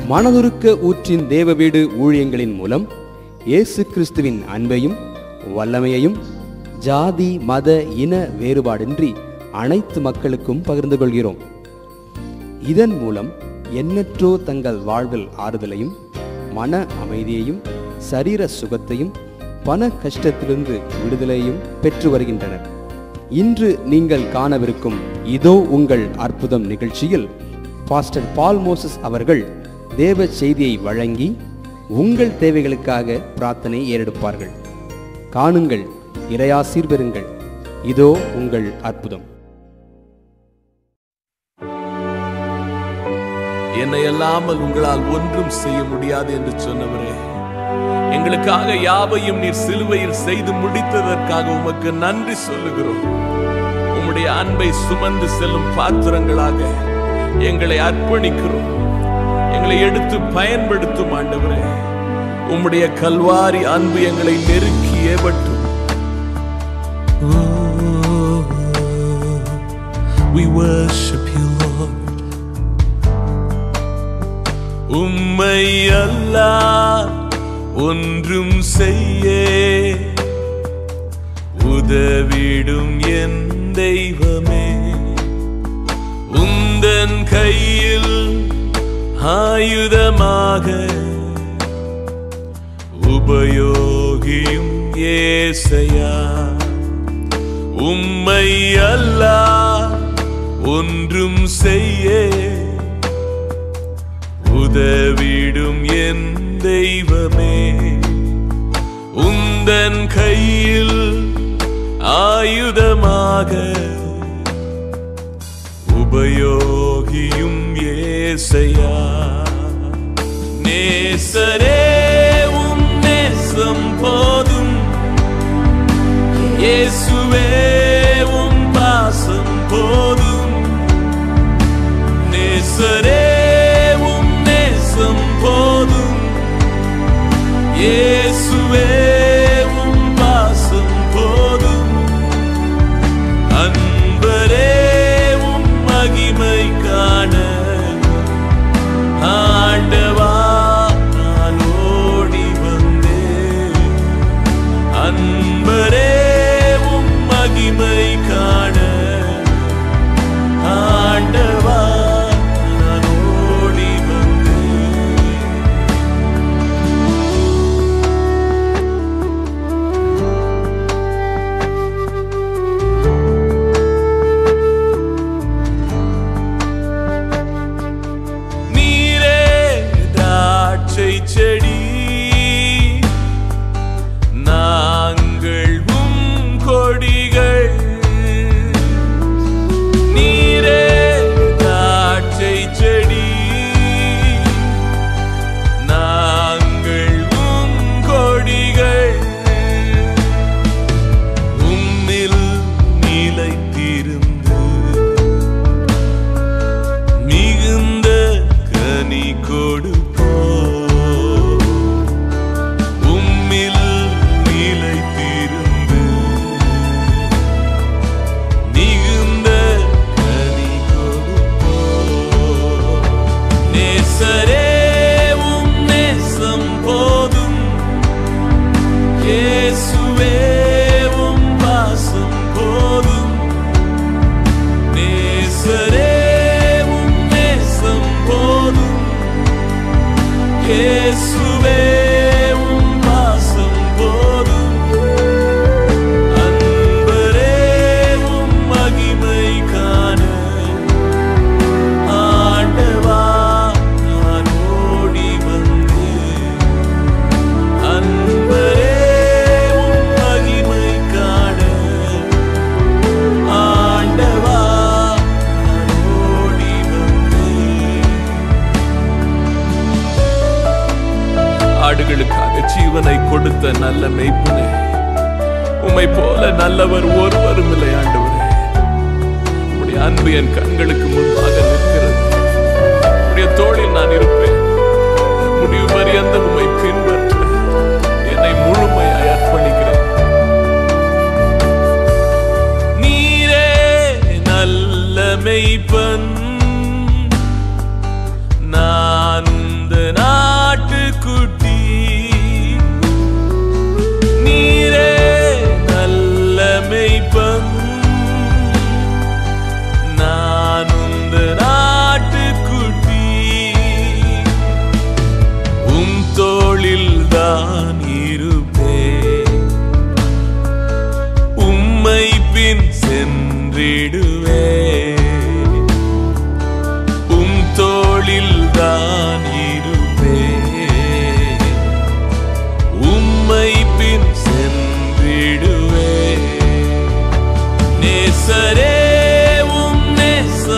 மனதுருக்க ஊற்றின் தேவ வீடு ஊழியங்களின் மூலம் இயேசு கிறிஸ்துவின் அன்பையும் வல்லமையையும் ஜாதி மத இன வேறுபாடின்றி அனைத்து மக்களுக்கும் பகிர்ந்து கொள்கிறோம் இதன் மூலம் எண்ணற்றோ தங்கள் வாழ்வில் ஆறுதலையும் மன அமைதியையும் சரீர சுகத்தையும் பண கஷ்டத்திலிருந்து விடுதலையும் பெற்று வருகின்றனர் இன்று நீங்கள் காணவிருக்கும் இதோ உங்கள் அற்புதம் நிகழ்ச்சியில் பாஸ்டர் பால் மோசஸ் அவர்கள் தேவ செய்தியை வழங்கி உங்கள் தேவைகளுக்காக பிரார்த்தனை ஏறெடுப்பார்கள் காணுங்கள் இறையாசீர் பெறுங்கள் இதோ உங்கள் அற்புதம் என்னை அல்லாமல் உங்களால் ஒன்றும் செய்ய முடியாது என்று சொன்னவரே எங்களுக்காக யாவையும் நீர் சிலுவையில் செய்து முடித்ததற்காக உமக்கு நன்றி சொல்லுகிறோம் உம்முடைய அன்பை சுமந்து செல்லும் பாத்திரங்களாக எங்களை அர்ப்பணிக்கிறோம் எங்களை எடுத்து பயன்படுத்தும் ஆண்டவரே உம்முடைய கல்வாரி அன்பு எங்களை நெருக்கி ஏவட்டும் We worship you, Lord. உம்மை அல்லா ஒன்றும் செய்ய உதவிடும் என் தெய்வமே உந்தன் கையில் ஆயுதமாக உபயோகியும் ஏசையா உம்மை அல்லா ஒன்றும் செய்ய உதவிடும் என் தெய்வமே உந்தன் கையில் ஆயுதமாக உபயோகியும் ஏசையா நேசரே உம் நேசம் போதும் இயேசுவே உம் பாசம் போதும் நேசரே உம் நேசம் போதும் இயேசுவே உம் பாசம் போதும் அன்பரே உம் மகிமை காண ஆண்டவா நான் ஓடி வந்தேன் அன்பரே உம் மகிமை காண ஆண்டவா நான் ஓடி வந்தேன் நீரே திராட்சை செடி நாங்கள் உம் கொடிகள் நீரே திராட்சை செடி நாங்கள் உம் கொடிகள் உம்மில் நிலைத்திருந்து மிகுந்த கனி கொடுப்போ உம்மில் நிலைத்திருந்து மிகுந்த கனி கொடுப்போ நேசரே உம் நேசம் போதும் இயேசுவே உம் வாசம் போதும் நேசரே உம் நேசம் போதும் இயேசுவே உம் வாசம் போதும் அன்பரே உம் மகிமை காண ஆண்டவா நான் ஓடி வந்தேன் அன்பரே உம் மகிமை காண ஆண்டவா நான் ஓடி வந்தேன் ஆடுகளுக்காக ஜீவனை கொடுத்த நல்ல மெய்ப்பனே உம்மை போல நல்லவர் ஒருவரும் இல்லை ஆண்டவரே உம்முடைய அன்பு என் கண்களுக்கு முன்பாக நிற்கிறது உம்முடைய தோளில் நான் இருப்பேன் முடிவு பரியந்த உம்மை பின்பற்ற என்னை முழுமையாய் அர்ப்பணிக்கிறேன் நீரே நல்ல மெய்ப்பன் நான் உந்த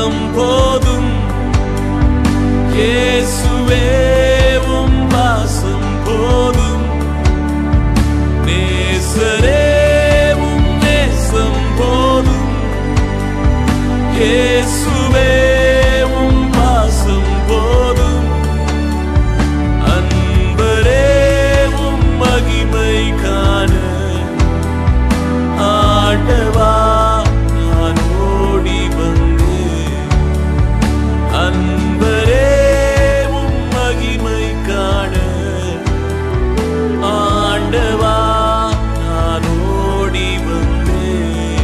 நேசம் போதும் இயேசுவே உம் வாசம் போதும் நேசரே உம் நேசம் போதும் இயேசுவே உம் வாசம் போதும் அன்பரே உம் மகிமை காண ஆண்டவா நான் ஓடி வந்தேன் அன்பரே உம் மகிமை காண ஆண்டவா நான் ஓடி வந்தேன்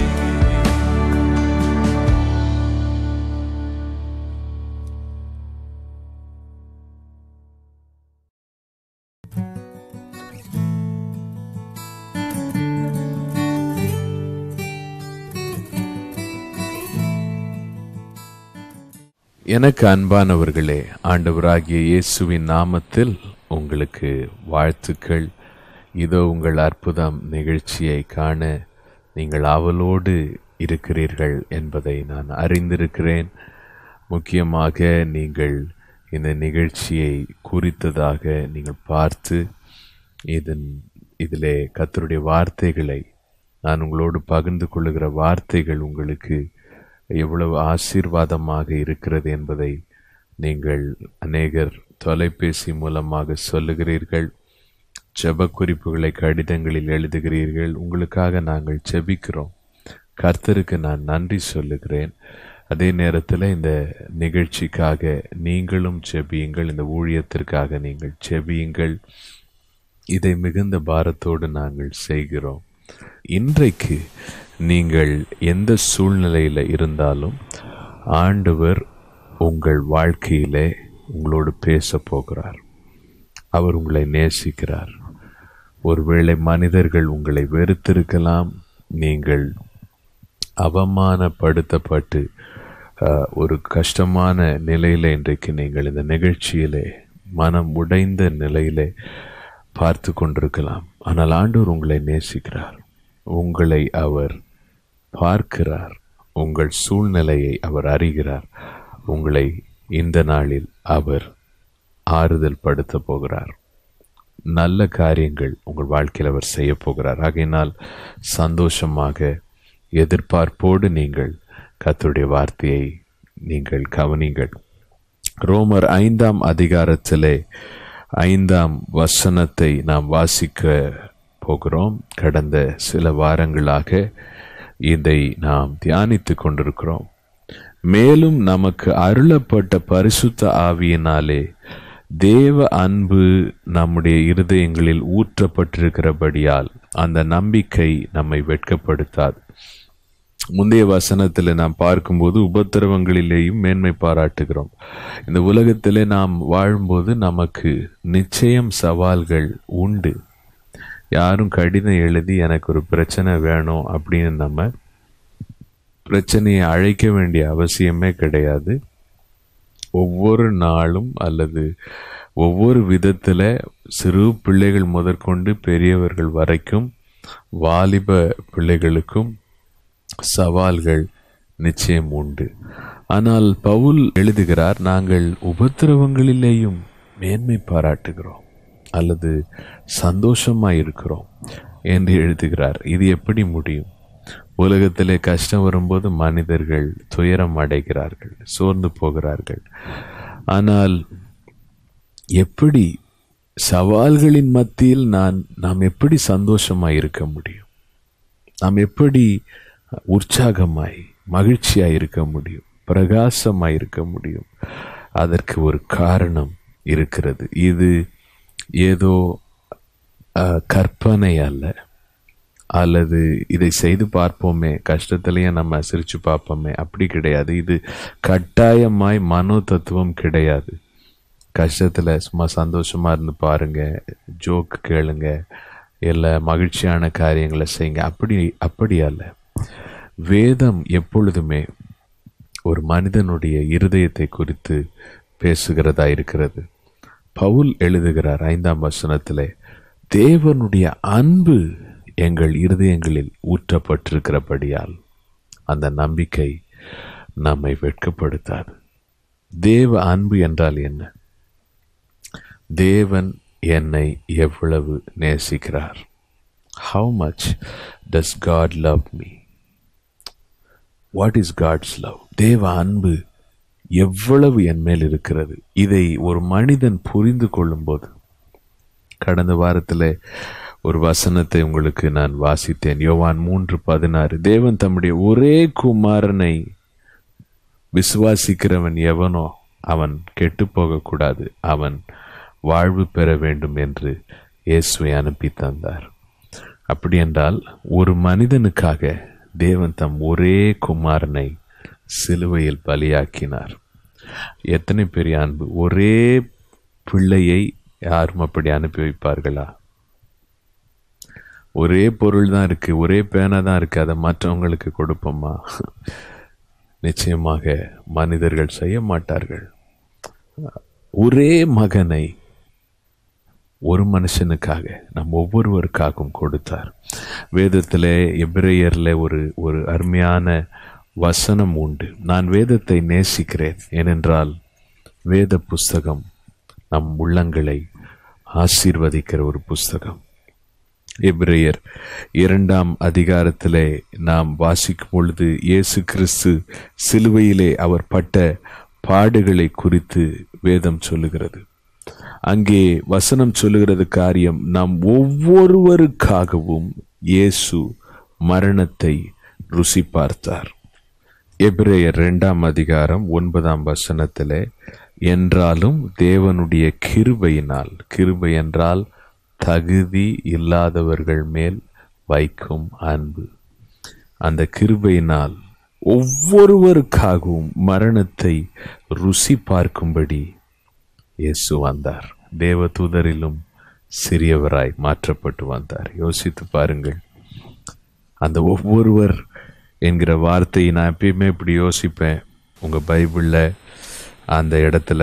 எனக்கு அன்பானவர்களே ஆண்டவராகிய இயேசுவின் நாமத்தில் உங்களுக்கு வாழ்த்துக்கள் இதோ உங்கள் அற்புதம் நிகழ்ச்சியை காண நீங்கள் ஆவலோடு இருக்கிறீர்கள் என்பதை நான் அறிந்திருக்கிறேன் முக்கியமாக நீங்கள் இந்த நிகழ்ச்சியை குறித்ததாக நீங்கள் பார்த்து இதன் இதிலே கர்த்தருடைய வார்த்தைகளை நான் உங்களோடு பகிர்ந்து கொள்ளுகிற வார்த்தைகள் உங்களுக்கு எவ்வளவு ஆசீர்வாதமாக இருக்கிறது என்பதை நீங்கள் அநேகர் தொலைபேசி மூலமாக சொல்லுகிறீர்கள் ஜெப குறிப்புகளை கடிதங்களில் எழுதுகிறீர்கள் உங்களுக்காக நாங்கள் ஜெபிக்கிறோம் கர்த்தருக்கு நான் நன்றி சொல்லுகிறேன் அதே நேரத்தில் இந்த நிகழ்ச்சிக்காக நீங்களும் ஜெபியுங்கள் இந்த ஊழியத்திற்காக நீங்கள் ஜெபியுங்கள் இதை மிகுந்த பாரத்தோடு நாங்கள் செய்கிறோம் இன்றைக்கு நீங்கள் எந்த சூழ்நிலையில் இருந்தாலும் ஆண்டவர் உங்கள் வாழ்க்கையிலே உங்களோடு பேச போகிறார் அவர் உங்களை நேசிக்கிறார் ஒருவேளை மனிதர்கள் உங்களை வெறுத்திருக்கலாம் நீங்கள் அவமானப்படுத்தப்பட்டு அஹ், ஒரு கஷ்டமான நிலையில இன்றைக்கு நீங்கள் இந்த நிகழ்ச்சியிலே மனம் உடைந்த நிலையிலே பார்த்து கொண்டிருக்கலாம் ஆனால் ஆண்டவர் உங்களை நேசிக்கிறார் உங்களை அவர் பார்க்கிறார் உங்கள் சூழ்நிலையை அவர் அறிகிறார் உங்களை இந்த நாளில் அவர் ஆறுதல் படுத்த போகிறார் நல்ல காரியங்கள் உங்கள் வாழ்க்கையில் அவர் செய்ய போகிறார் ஆகையினால் சந்தோஷமாக எதிர்பார்ப்போடு நீங்கள் கர்த்தருடைய வார்த்தையை நீங்கள் கவனிங்கள் ரோமர் ஐந்தாம் அதிகாரத்திலே ஐந்தாம் வசனத்தை நாம் வாசிக்க போகிறோம் கடந்த சில வாரங்களாக இதை நாம் தியானித்துக் கொண்டிருக்கிறோம் மேலும் நமக்கு அருளப்பட்ட பரிசுத்த ஆவியினாலே தேவ அன்பு நம்முடைய இருதயங்களில் ஊற்றப்பட்டிருக்கிறபடியால் அந்த நம்பிக்கை நம்மை வெட்கப்படுத்தாது முந்தைய வசனத்தில் நாம் பார்க்கும்போது உபத்திரவங்களிலேயும் மேன்மை பாராட்டுகிறோம் இந்த உலகத்திலே நாம் வாழும்போது நமக்கு நிச்சயம் சவால்கள் உண்டு யாரும் கடிதம் எழுதி எனக்கு ஒரு பிரச்சனை வேணும் அப்படின்னு நம்ம பிரச்சனையை அழைக்க வேண்டிய அவசியமே கிடையாது ஒவ்வொரு நாளும் அல்லது ஒவ்வொரு விதத்துல சிறு பிள்ளைகள் முதற்கொண்டு பெரியவர்கள் வரைக்கும் வாலிப பிள்ளைகளுக்கும் சவால்கள் நிச்சயம் உண்டு ஆனால் பவுல் எழுதுகிறார் நாங்கள் உபத்திரவங்களிலேயும் மேன்மை பாராட்டுகிறோம் அல்லது சந்தோஷமாய் இருக்கிறோம் என்று எழுதுகிறார் இது எப்படி முடியும் உலகத்திலே கஷ்டம் வரும்போது மனிதர்கள் துயரம் அடைகிறார்கள் சோர்ந்து போகிறார்கள் ஆனால் எப்படி சவால்களின் மத்தியில் நான் நாம் எப்படி சந்தோஷமாய் இருக்க முடியும் நாம் எப்படி உற்சாகமாய் மகிழ்ச்சியாய் இருக்க முடியும் பிரகாசமாய் இருக்க முடியும் அதற்கு ஒரு காரணம் இருக்கிறது இது ஏதோ அஹ், கற்பனை அல்ல அல்லது இதை செய்து பார்ப்போமே கஷ்டத்திலேயே நம்ம சிரிச்சு பார்ப்போமே அப்படி கிடையாது இது கட்டாயமாய் மனோ தத்துவம் கிடையாது கஷ்டத்துல சும்மா சந்தோஷமா இருந்து பாருங்க ஜோக் கேளுங்க இல்லை மகிழ்ச்சியான காரியங்களை செய்யுங்க அப்படி அப்படி அல்ல வேதம் எப்பொழுதுமே ஒரு மனிதனுடைய இருதயத்தை குறித்து பேசுகிறதா இருக்கிறது பவுல் எழுதுகிறார் ஐந்தாம் வசனத்திலே தேவனுடைய அன்பு எங்கள் இருதயங்களில் ஊற்றப்பட்டிருக்கிறபடியால் அந்த நம்பிக்கை நம்மை வெட்கப்படுத்தாது தேவ அன்பு என்றால் என்ன தேவன் என்னை எவ்வளவு நேசிக்கிறார் how much does God love me what is God's love தேவ அன்பு எவ்வளவு என் மேல் இருக்கிறது இதை ஒரு மனிதன் புரிந்து கொள்ளும்போது கடந்த வாரத்தில் ஒரு வசனத்தை உங்களுக்கு நான் வாசித்தேன் யோவான் மூன்று பதினாறு தேவன் தம்முடைய ஒரே குமாரனை விசுவாசிக்கிறவன் எவனோ அவன் கெட்டு போகக்கூடாது அவன் வாழ்வு பெற வேண்டும் என்று இயேசுவை அனுப்பி தந்தார் அப்படி என்றால் ஒரு மனிதனுக்காக தேவன் தம் ஒரே குமாரனை சிலுவையில் பலியாக்கினார் எத்தனை பெரிய அன்பு ஒரே பிள்ளையை யாரும் அப்படி அனுப்பி வைப்பார்களா ஒரே பொருள் தான் இருக்கு ஒரே பேனா தான் இருக்கு அதை மற்றவங்களுக்கு கொடுப்போமா நிச்சயமாக மனிதர்கள் செய்ய மாட்டார்கள் ஒரே மகனை ஒரு மனுஷனுக்காக நம் ஒவ்வொருவருக்காகவும் கொடுத்தார் வேதத்திலே எபிரேயர்ல ஒரு ஒரு அருமையான வசனம் உண்டு நான் வேதத்தை நேசிக்கிறேன் ஏனென்றால் வேத புஸ்தகம் நம் உள்ளங்களை ஆசீர்வதிக்கிற ஒரு புஸ்தகம் எபிரேயர் இரண்டாம் அதிகாரத்திலே நாம் வாசிக்கும் பொழுது இயேசு கிறிஸ்து சிலுவையிலே அவர் பட்ட பாடுகளை குறித்து வேதம் சொல்லுகிறது அங்கே வசனம் சொல்லுகிறது காரியம் நாம் ஒவ்வொருவருக்காகவும் இயேசு மரணத்தை ருசி பார்த்தார் எபிரேயர் இரண்டாம் அதிகாரம் ஒன்பதாம் வசனத்திலே என்றாலும் தேவனுடைய கிருபையினால் கிருபை என்றால் தகுதி இல்லாதவர்கள் மேல் வைக்கும் அன்பு அந்த கிருபையினால் ஒவ்வொருவருக்காகவும் மரணத்தை ருசி பார்க்கும்படி இயேசு வந்தார் தேவதூதரிலும் சிறியவராய் மாற்றப்பட்டு வந்தார் யோசித்து பாருங்கள் அந்த ஒவ்வொருவர் என்கிற வார்த்தையை நான் எப்பயுமே இப்படி யோசிப்பேன் உங்க பைபிள்ல அந்த இடத்துல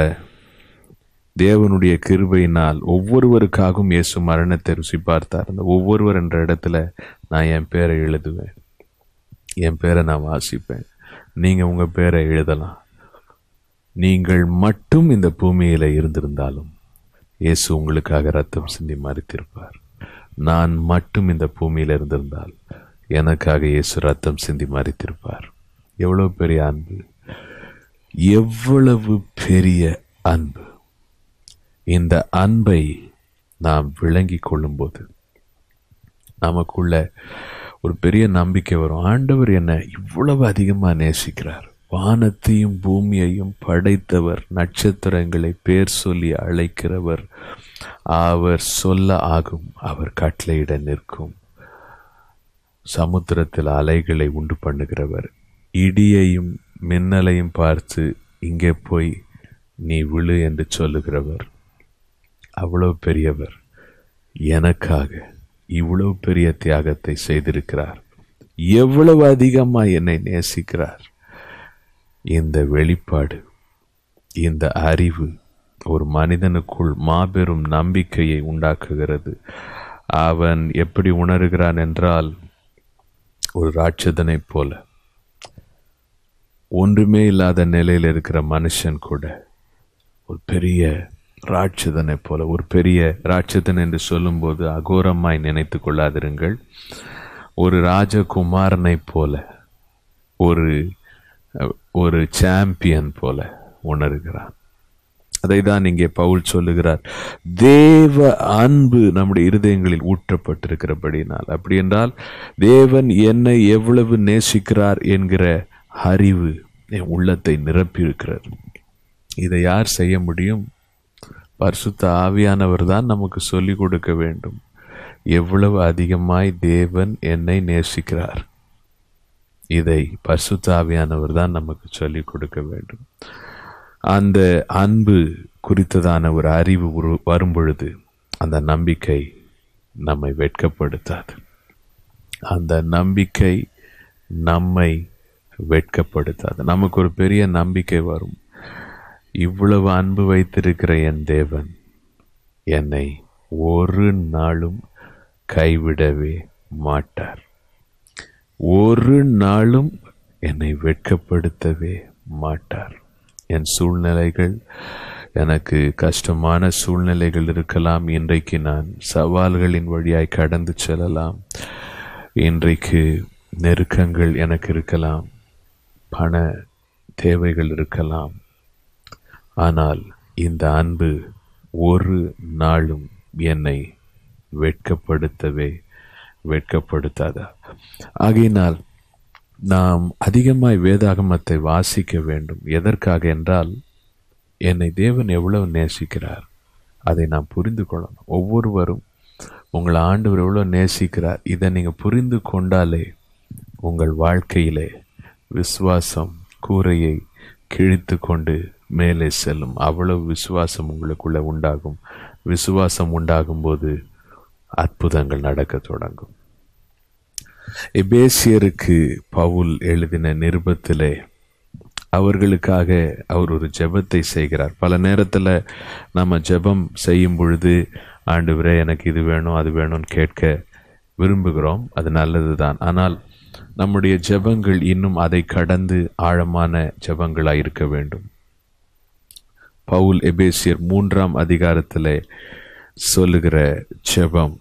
தேவனுடைய கிருபையினால் ஒவ்வொருவருக்காகவும் இயேசு மரணத்தை ருசி பார்த்தார் அந்த ஒவ்வொருவர் என்ற இடத்துல நான் என் பேரை எழுதுவேன் என் பேரை நான் வாசிப்பேன் நீங்க உங்க பேரை எழுதலாம் நீங்கள் மட்டும் இந்த பூமியில இருந்திருந்தாலும் இயேசு உங்களுக்காக ரத்தம் சிந்தி மறித்திருப்பார் நான் மட்டும் இந்த பூமியில இருந்திருந்தால் எனக்காக இயேசு ரத்தம் சிந்தி மறித்திருப்பார் எவ்வளவு பெரிய அன்பு எவ்வளவு பெரிய அன்பு இந்த அன்பை நாம் விளங்கி கொள்ளும்போது நமக்குள்ள ஒரு பெரிய நம்பிக்கை வரும் ஆண்டவர் என்ன இவ்வளவு அதிகமா நேசிக்கிறார் வானத்தையும் பூமியையும் படைத்தவர் நட்சத்திரங்களை பேர் சொல்லி அழைக்கிறவர் அவர் சொல்ல ஆகும் அவர் கட்டளையிட நிற்கும் சமுத்திரத்தில் அலைகளை உண்டு பண்ணுகிறவர் இடியையும் மின்னலையும் பார்த்து இங்கே போய் நீ விழு என்று சொல்லுகிறவர் அவ்வளவு பெரியவர் எனக்காக இவ்வளவு பெரிய தியாகத்தை செய்திருக்கிறார் எவ்வளவு அதிகமா என்னை நேசிக்கிறார் இந்த வெளிப்பாடு இந்த அறிவு ஒரு மனிதனுக்குள் மாபெரும் நம்பிக்கையை உண்டாக்குகிறது அவன் எப்படி உணர்கிறான் என்றால் ஒரு ராட்சதனைப் போல ஒன்றுமே இல்லாத நிலையில் இருக்கிற மனுஷன் கூட ஒரு பெரிய ராட்சதனை போல ஒரு பெரிய ராட்சதன் என்று சொல்லும்போது அகோரமாய் நினைத்து கொள்ளாதிருங்கள் ஒரு ராஜகுமாரனை போல ஒரு ஒரு சாம்பியன் போல உணர்கிறான் அதை தான் இங்கே பவுல் சொல்லுகிறார் தேவ அன்பு நம்முடைய இருதயங்களில் ஊற்றப்பட்டிருக்கிறபடினால் அப்படி என்றால் தேவன் என்னை எவ்வளவு நேசிக்கிறார் என்கிற அறிவு என் உள்ளத்தை நிரப்பியிருக்கிறது இதை யார் செய்ய முடியும் பரிசுத்த ஆவியானவர் தான் நமக்கு சொல்லிக் கொடுக்க வேண்டும் எவ்வளவு அதிகமாய் தேவன் என்னை நேசிக்கிறார் இதை பரிசுத்த ஆவியானவர் தான் நமக்கு சொல்லிக் கொடுக்க வேண்டும் அந்த அன்பு குறித்ததான ஒரு அறிவு உரு- வரும் பொழுது அந்த நம்பிக்கை நம்மை வெட்கப்படுத்தாது அந்த நம்பிக்கை நம்மை வெட்கப்படுத்தாது நமக்கு ஒரு பெரிய நம்பிக்கை வரும் இவ்வளவு அன்பு வைத்திருக்கிற என் தேவன் என்னை ஒரு நாளும் கைவிடவே மாட்டார் ஒரு நாளும் என்னை வெட்கப்படுத்தவே மாட்டார் என் சூழ்நிலைகள் எனக்கு கஷ்டமான சூழ்நிலைகள் இருக்கலாம் இன்றைக்கு நான் சவால்களின் வழியாய் கடந்து செல்லலாம் இன்றைக்கு நெருக்கங்கள் எனக்கு இருக்கலாம் பண தேவைகள் இருக்கலாம் ஆனால் இந்த அன்பு ஒரு நாளும் என்னை வெட்கப்படுத்தவே வெட்கப்படுத்தாத ஆகையினால் நாம் அதிகமாய் வேதாகமத்தை வாசிக்க வேண்டும் எதற்காக என்றால் என்னை தேவன் எவ்வளவு நேசிக்கிறார் அதை நாம் புரிந்து கொள்ளணும் ஒவ்வொருவரும் உங்களை ஆண்டவர் எவ்வளவு நேசிக்கிறார் இதை நீங்கள் புரிந்து கொண்டாலே உங்கள் வாழ்க்கையிலே விசுவாசம் கூரையை கிழித்து கொண்டு மேலே செல்லும் அவ்வளவு விசுவாசம் உங்களுக்குள்ள உண்டாகும் விசுவாசம் உண்டாகும் போது அற்புதங்கள் நடக்க தொடங்கும் எபேசியருக்கு பவுல் எழுதின நிருபத்திலே அவர்களுக்காக அவர் ஒரு ஜெபத்தை செய்கிறார் பல நேரத்தில் நம்ம ஜெபம் செய்யும் பொழுது ஆண்டவரே எனக்கு இது வேணும் அது வேணும்னு கேட்க விரும்புகிறோம் அது நல்லது தான் ஆனால் நம்முடைய ஜெபங்கள் இன்னும் அதை கடந்து ஆழமான ஜெபங்களாய் இருக்க வேண்டும் பவுல் எபேசியர் மூன்றாம் அதிகாரத்திலே சொல்லுகிற ஜெபம்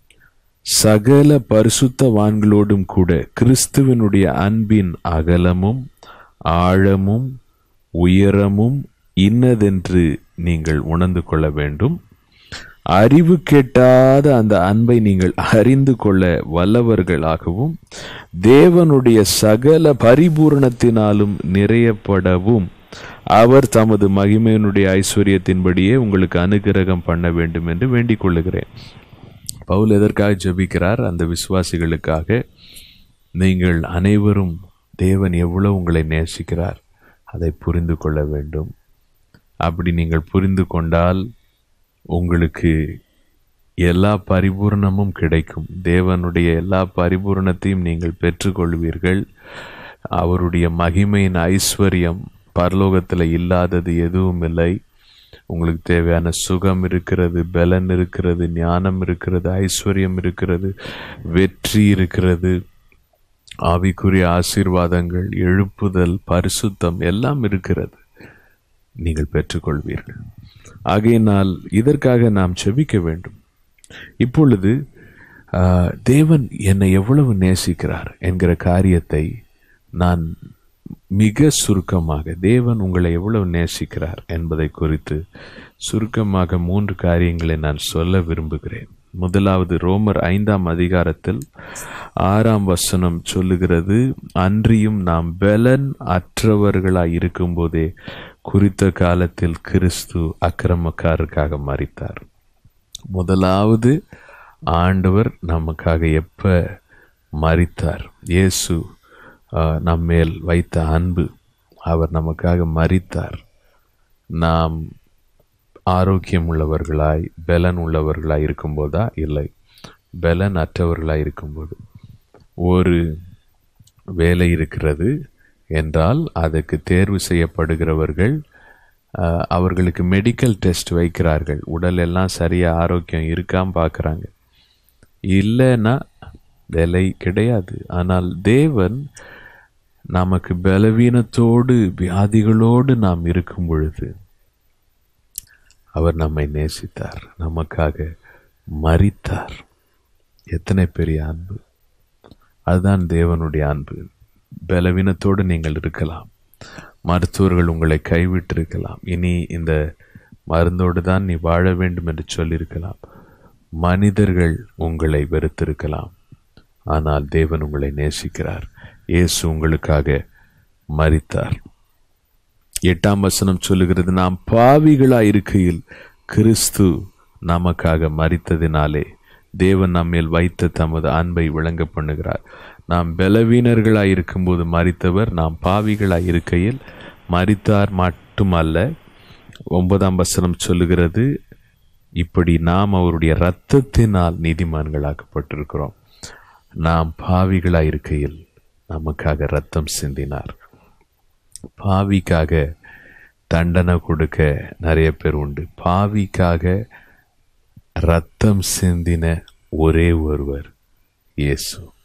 சகல பரிசுத்தவான்களோடும் கூட கிறிஸ்துவனுடைய அன்பின் அகலமும் ஆழமும் உயரமும் இன்னதென்று நீங்கள் உணர்ந்து கொள்ள வேண்டும் அறிவு கெட்டாத அந்த அன்பை நீங்கள் அறிந்து கொள்ள வல்லவர்களாகவும் தேவனுடைய சகல பரிபூரணத்தினாலும் நிறையப்படவும் அவர் தமது மகிமையினுடைய ஐஸ்வர்யத்தின்படியே உங்களுக்கு அனுகிரகம் பண்ண வேண்டும் என்று வேண்டிக் கொள்ளுகிறேன் பவுல் எதற்காக ஜெபிக்கிறார் அந்த விசுவாசிகளுக்காக நீங்கள் அனைவரும் தேவன் எவ்வளவு உங்களை நேசிக்கிறார் அதை புரிந்து கொள்ள வேண்டும் அப்படி நீங்கள் புரிந்து கொண்டால் உங்களுக்கு எல்லா பரிபூர்ணமும் கிடைக்கும் தேவனுடைய எல்லா பரிபூர்ணத்தையும் நீங்கள் பெற்றுக்கொள்வீர்கள் அவருடைய மகிமையின் ஐஸ்வர்யம் பரலோகத்தில் இல்லாதது எதுவும் இல்லை உங்களுக்கு தேவையான சுகம் இருக்கிறது பலன் இருக்கிறது ஞானம் இருக்கிறது ஐஸ்வர்யம் இருக்கிறது வெற்றி இருக்கிறது ஆவிக்குரிய ஆசீர்வாதங்கள் எழுப்புதல் பரிசுத்தம் எல்லாம் இருக்கிறது நீங்கள் பெற்றுக்கொள்வீர்கள் ஆகையினால் இதற்காக நாம் செபிக்க வேண்டும் இப்பொழுது ஆஹ், தேவன் என்னை எவ்வளவு நேசிக்கிறார் என்கிற காரியத்தை நான் மிக சுருக்கமாக தேவன் உங்களை எவ்வளவு நேசிக்கிறார் என்பதை குறித்து சுருக்கமாக மூன்று காரியங்களை நான் சொல்ல விரும்புகிறேன் முதலாவது ரோமர் ஐந்தாம் அதிகாரத்தில் ஆறாம் வசனம் சொல்லுகிறது அன்றியும் நாம் பலன் அற்றவர்களாய் இருக்கும்போதே குறித்த காலத்தில் கிறிஸ்து அக்கிரமக்காரருக்காக மறித்தார் முதலாவது ஆண்டவர் நமக்காக எப்ப மறித்தார் இயேசு ஆஹ், நம்மேல் வைத்த அன்பு அவர் நமக்காக மறித்தார் நாம் ஆரோக்கியம் உள்ளவர்களாய் பலன் உள்ளவர்களாய் இருக்கும்போதா இல்லை பலன் அற்றவர்களாய் இருக்கும்போது ஒரு வேலை இருக்கிறது என்றால் அதுக்கு தேர்வு செய்யப்படுகிறவர்கள் ஆஹ், அவர்களுக்கு மெடிக்கல் டெஸ்ட் வைக்கிறார்கள் உடல் எல்லாம் சரியா ஆரோக்கியம் இருக்கான்னு பார்க்குறாங்க இல்லைன்னா வேலை கிடையாது ஆனால் தேவன் நமக்கு பலவீனத்தோடு வியாதிகளோடு நாம் இருக்கும் பொழுது அவர் நம்மை நேசித்தார் நமக்காக மரித்தார் எத்தனை பெரிய அன்பு அதுதான் தேவனுடைய அன்பு பலவீனத்தோடு நீங்கள் இருக்கலாம் மருத்துவர்கள் உங்களை கைவிட்டிருக்கலாம் இனி இந்த மருந்தோடு தான் நீ வாழ வேண்டும் என்று சொல்லியிருக்கலாம் மனிதர்கள் உங்களை வெறுத்திருக்கலாம் ஆனால் தேவன் உங்களை நேசிக்கிறார் இயேசு உங்களுக்காக மரித்தார் எட்டாம் வசனம் சொல்லுகிறது நாம் பாவிகளாய் இருக்கையில் கிறிஸ்து நமக்காக மரித்ததினாலே தேவன் நம்மேல் வைத்த தமது அன்பை விளங்க பண்ணுகிறார் நாம் பலவீனர்களாய் இருக்கும்போது மரித்தவர் நாம் பாவிகளாய் இருக்கையில் மரித்தார் மட்டுமல்ல ஒன்பதாம் வசனம் சொல்லுகிறது இப்படி நாம் அவருடைய இரத்தத்தினால் நீதிமான்களாக்கப்பட்டிருக்கிறோம் நாம் பாவிகளாய் இருக்கையில் நமக்காக ரத்தம் சிந்தினார் பாவிக்காக தண்டனை கொடுக்க நிறைய பேர் உண்டு பாவிக்காக ரத்தம் சிந்தின ஒரே ஒருவர் இயேசு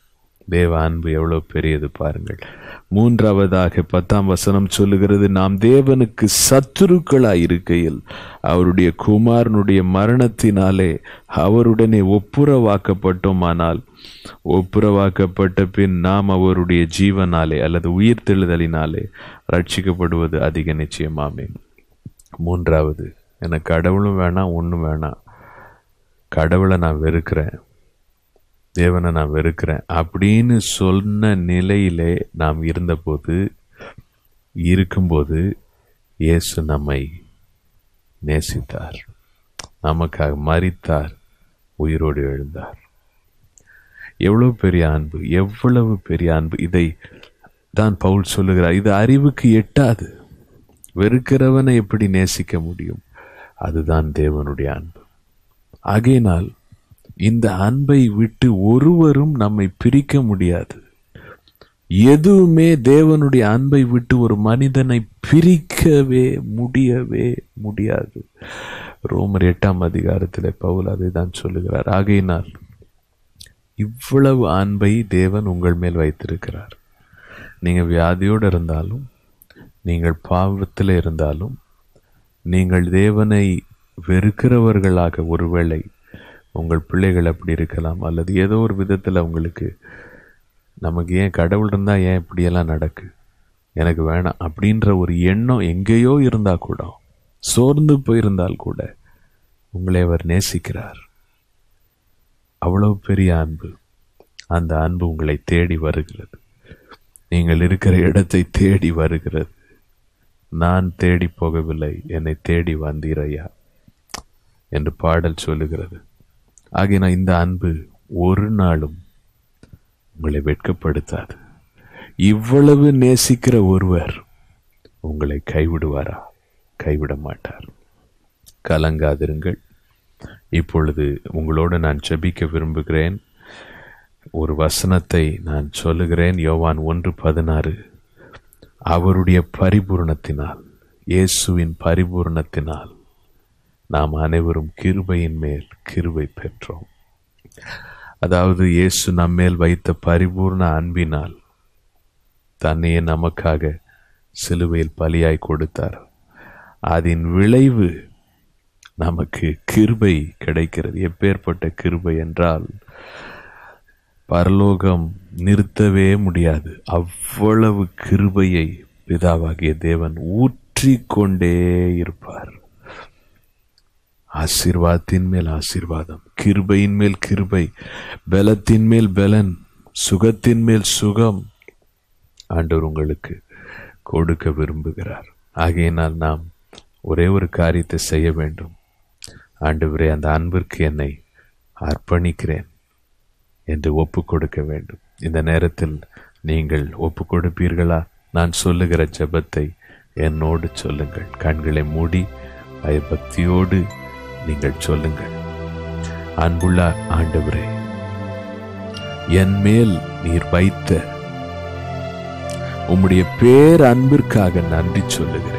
தேவ அன்பு எவ்வளவு பெரியது பாருங்கள் மூன்றாவதாக பத்தாம் வசனம் சொல்லுகிறது நாம் தேவனுக்கு சத்துருக்களாய் இருக்கையில் அவருடைய குமாரனுடைய மரணத்தினாலே அவருடனே ஒப்புரவாக்கப்பட்டோமானால் ஒப்புரவாக்கப்பட்ட பின் நாம் அவருடைய ஜீவனாலே அல்லது உயிர்த்தெழுதலினாலே ரட்சிக்கப்படுவது அதிக நிச்சயமாமே மூன்றாவது எனக்கு கடவுளும் வேணாம் ஒன்றும் வேணாம் கடவுளை நான் வெறுக்கிறேன் தேவனை நான் வெறுக்கிறேன் அப்படின்னு சொன்ன நிலையிலே நாம் இருந்தபோது இருக்கும்போது இயேசு நம்மை நேசித்தார் நமக்காக மரித்தார் உயிரோடு எழுந்தார் எவ்வளவு பெரிய அன்பு எவ்வளவு பெரிய அன்பு இதை தான் பவுல் சொல்லுகிறார் இது அறிவுக்கு எட்டாது வெறுக்கிறவனை எப்படி நேசிக்க முடியும் அதுதான் தேவனுடைய அன்பு ஆகையினால் இந்த அன்பை விட்டு ஒருவரும் நம்மை பிரிக்க முடியாது எதுவுமே தேவனுடைய அன்பை விட்டு ஒரு மனிதனை பிரிக்கவே முடியவே முடியாது ரோமர் எட்டாம் அதிகாரத்தில் பவுல் அதை தான் சொல்லுகிறார் ஆகையினால் இவ்வளவு அன்பை தேவன் உங்கள் மேல் வைத்திருக்கிறார் நீங்கள் வியாதியோடு இருந்தாலும் நீங்கள் பாவத்தில் இருந்தாலும் நீங்கள் தேவனை வெறுக்கிறவர்களாக ஒருவேளை உங்கள் பிள்ளைகள் அப்படி இருக்கலாம் அல்லது ஏதோ ஒரு விதத்தில் உங்களுக்கு நமக்கு ஏன் கடவுள் இருந்தால் ஏன் இப்படியெல்லாம் நடக்கு எனக்கு வேணாம் அப்படின்ற ஒரு எண்ணம் எங்கேயோ இருந்தால் கூட சோர்ந்து போயிருந்தால் கூட உங்களை அவர் நேசிக்கிறார் அவ்வளவு பெரிய அன்பு அந்த அன்பு உங்களை தேடி வருகிறது நீங்கள் இருக்கிற இடத்தை தேடி வருகிறது நான் தேடி போகவில்லை என்னை தேடி வந்தீரையா என்று பாடல் சொல்லுகிறது ஆகின இந்த அன்பு ஒரு நாளும் உங்களை வெட்கப்படுத்தாது இவ்வளவு நேசிக்கிற ஒருவர் உங்களை கைவிடுவாரா கைவிட மாட்டார் கலங்காதிருங்கள் இப்பொழுது உங்களோடு நான் ஜெபிக்க விரும்புகிறேன் ஒரு வசனத்தை நான் சொல்லுகிறேன் யோவான் ஒன்று பதினாறு அவருடைய பரிபூர்ணத்தினால் இயேசுவின் பரிபூர்ணத்தினால் நாம் அனைவரும் கிருபையின் மேல் கிருபை பெற்றோம் அதாவது இயேசு நம்மேல் வைத்த பரிபூர்ண அன்பினால் தன்னையே நமக்காக சிலுவையில் பலியாய் கொடுத்தார் அதன் விளைவு நமக்கு கிருபை கிடைக்கிறது எப்பேற்பட்ட கிருபை என்றால் பரலோகம் நிறுத்தவே முடியாது அவ்வளவு கிருபையை பிதாவாகிய தேவன் ஊற்றிக்கொண்டே இருப்பார் ஆசீர்வாதத்தின் மேல் ஆசீர்வாதம் கிருபையின் மேல் கிருபை பலத்தின் மேல் பலன் சுகத்தின் மேல் சுகம் ஆண்டவர் உங்களுக்கு கொடுக்க விரும்புகிறார் ஆகையினால் நாம் ஒரே ஒரு காரியத்தை செய்ய வேண்டும் ஆண்டவரே அந்த அன்பிற்கு என்னை அர்ப்பணிக்கிறேன் என்று ஒப்பு கொடுக்க வேண்டும் இந்த நேரத்தில் நீங்கள் ஒப்பு கொடுப்பீர்களா நான் சொல்லுகிற ஜெபத்தை என்னோடு சொல்லுங்கள் கண்களை மூடி பயபக்தியோடு நீங்கள் சொல்லுங்கள் அன்புள்ள ஆண்டவரே என் மேல் நீர் வைத்த உம்முடைய பேர் அன்பிற்காக நன்றி சொல்லுகிறேன்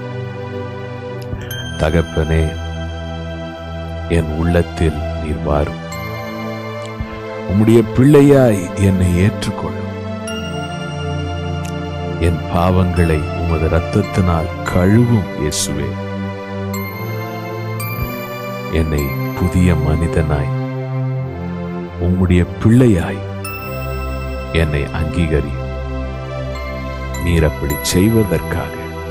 தகப்பனே என் உள்ளத்தில் நீர் வாரும் உம்முடைய பிள்ளையாய் என்னை ஏற்றுக்கொள்ளும் என் பாவங்களை உமது இரத்தத்தினால் கழுவும் இயேசுவே என்னை புதிய மனிதனாய் உம்முடைய பிள்ளையாய் என்னை அங்கீகரி நீர் அப்படி செய்வதற்காக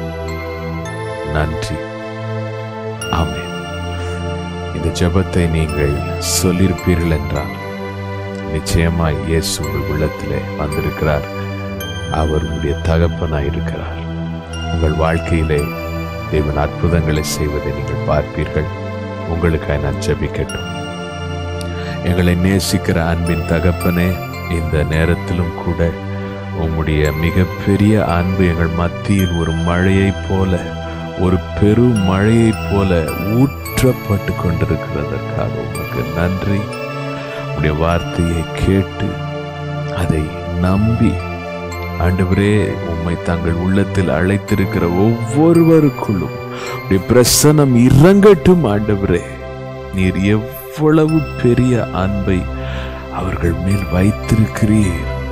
நன்றி ஆமென் இந்த ஜெபத்தை நீங்கள் சொல்லியிருப்பீர்கள் என்றால் நிச்சயமாய் இயேசு உங்கள் உள்ளத்திலே வந்திருக்கிறார் அவர் உங்களுடைய தகப்பனாய் இருக்கிறார் உங்கள் வாழ்க்கையிலே தேவன் அற்புதங்களை செய்வதை நீங்கள் பார்ப்பீர்கள் உங்களுக்காய் நான் ஜெபிக்கட்டும் எங்களை நேசிக்கிற அன்பின் தகப்பனே இந்த நேரத்திலும் கூட உம்முடைய மிகப்பெரிய அன்பு எங்கள் மத்தியில் ஒரு மழையைப் போல ஒரு பெரு மழையைப் போல ஊற்றப்பட்டு கொண்டிருக்கிறதற்காக உமக்கு நன்றி உடைய வார்த்தையை கேட்டு அதை நம்பி ஆண்டவரே உம்மை தங்கள் உள்ளத்தில் அழைத்திருக்கிற ஒவ்வொருவருக்குள்ளும் உடைய பிரசனம் இறங்கட்டும் ஆண்டவரே நீர் எவ்வளவு பெரிய அன்பை அவர்கள் மேல் வைத்திருக்கிறீர்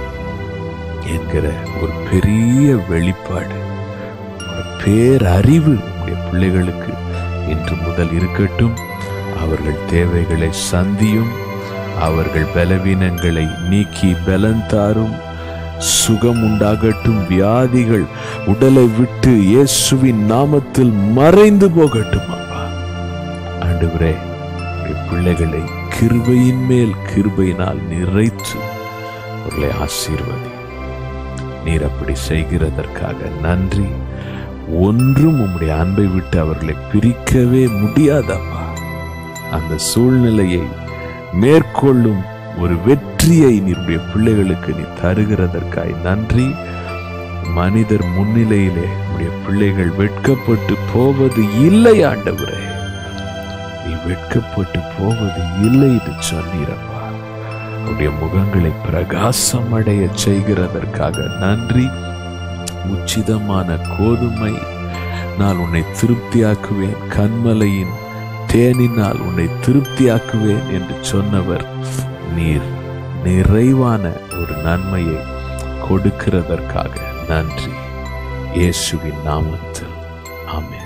என்கிற ஒரு பெரிய வெளிப்பாடு ஒரு பேரறிவு உடைய பிள்ளைகளுக்கு இன்று முதல் இருக்கட்டும் அவர்கள் தேவைகளை சந்தியும் அவர்கள் பலவீனங்களை நீக்கி பலன் தாரும் சுகம் உண்டாகட்டும் வியாதிகள் உடலை விட்டு இயேசுவின் நாமத்தில் மறைந்து போகட்டும் அப்பா ஆண்டவரே உடைய பிள்ளைகளை கிருபையின் மேல் கிருபையினால் நிறைத்து அவர்களை ஆசீர்வதி நீர் அப்படி செய்கிறதற்காக நன்றி ஒன்றும் உம்முடைய அன்பை விட்டு அவர்களை பிரிக்கவே முடியாதப்பா அந்த சூழ்நிலையை மேற்கொள்ளும் ஒரு வெற்றியை நீருடைய பிள்ளைகளுக்கு நீ தருகிறதற்காய் நன்றி மனிதர் முன்னிலையிலே உடைய பிள்ளைகள் வெட்கப்பட்டு போவது இல்லை ஆண்டவரே நீ வெட்கப்பட்டு போவது இல்லை என்று சொன்னீரப்பா உடைய முகங்களை பிரகாசம் அடைய செய்கிறதற்காக நன்றி உச்சிதமான கோதுமை நான் உன்னை திருப்தியாக்குவேன் கண்மலையின் தேனினால் உன்னை திருப்தியாக்குவேன் என்று சொன்னவர் நீர் நிறைவான ஒரு நன்மையை கொடுக்கிறதற்காக நன்றி இயேசுவின் நாமத்தில் ஆமென்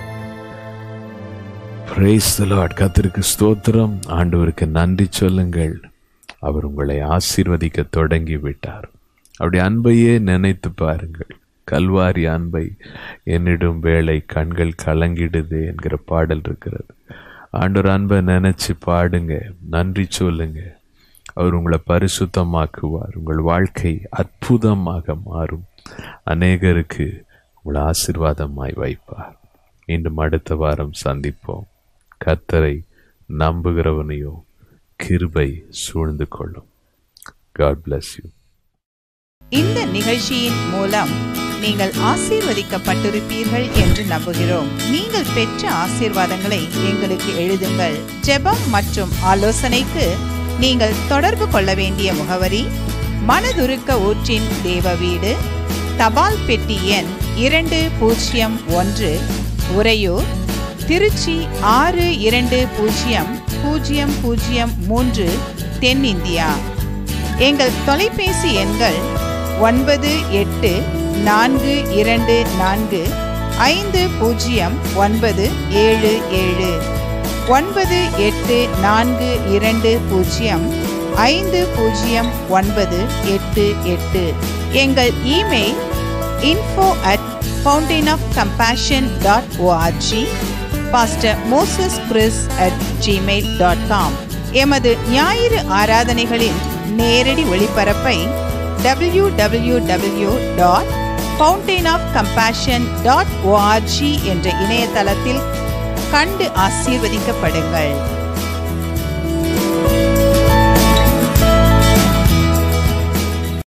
Praise the Lord. கர்த்தருக்கு ஸ்தோத்திரம் ஆண்டவருக்கு நன்றி சொல்லுங்கள் அவர் உங்களை ஆசீர்வதிக்க தொடங்கி விட்டார் அவருடைய அன்பையே நினைத்து பாருங்கள் கல்வாரி அன்பை என்னிடும் வேளை கண்கள் கலங்கிடுது என்கிற பாடல் இருக்கிறது ஆண்டவர் அன்பை நினைச்சு பாடுங்க நன்றி சொல்லுங்க அவர் உங்களை பரிசுத்தமாக்குவார் உங்கள் வாழ்க்கை அற்புதமாக மாறும் அநேகருக்கு உங்களை ஆசீர்வாதமாய் வைப்பார் மீண்டும் அடுத்த வாரம் சந்திப்போம் கர்த்தரை நம்புகிறவனையோ கிருபை சூழ்ந்து கொள்ளும் காட் bless யூ இந்த நிகழ்ச்சியின் மூலம் நீங்கள் ஆசீர்வதிக்கப்பட்டிருப்பீர்கள் என்று நம்புகிறோம் நீங்கள் பெற்ற ஆசீர்வாதங்களை எங்களுக்கு எழுதுங்கள் ஜெபம் மற்றும் ஆலோசனைக்கு நீங்கள் தொடர்பு கொள்ள வேண்டிய முகவரி மனதுருக்க ஊற்றின் தேவ வீடு தபால் பெட்டி எண் இரண்டு பூஜ்ஜியம் ஒன்று உறையூர் திருச்சி ஆறு இரண்டு பூஜ்ஜியம் பூஜ்ஜியம் பூஜ்ஜியம் மூன்று தென்னிந்தியா எங்கள் தொலைபேசி எண்கள் ஒன்பது எட்டு நான்கு இரண்டு நான்கு ஐந்து பூஜ்ஜியம் ஒன்பது ஏழு ஏழு ஒன்பது எட்டு நான்கு இரண்டு பூஜ்ஜியம் ஐந்து பூஜ்ஜியம் ஒன்பது எட்டு எட்டு எங்கள் email info at fountain of compassion dot O R G pastor Moses Chris at Gmail dot com எமது ஞாயிறு ஆராதனைகளின் நேரடி ஒளிபரப்பை W W W dot fountain of compassion dot O R G என்ற இணையதளத்தில் கண்டு ஆசீர்வதிக்கப்படுங்கள்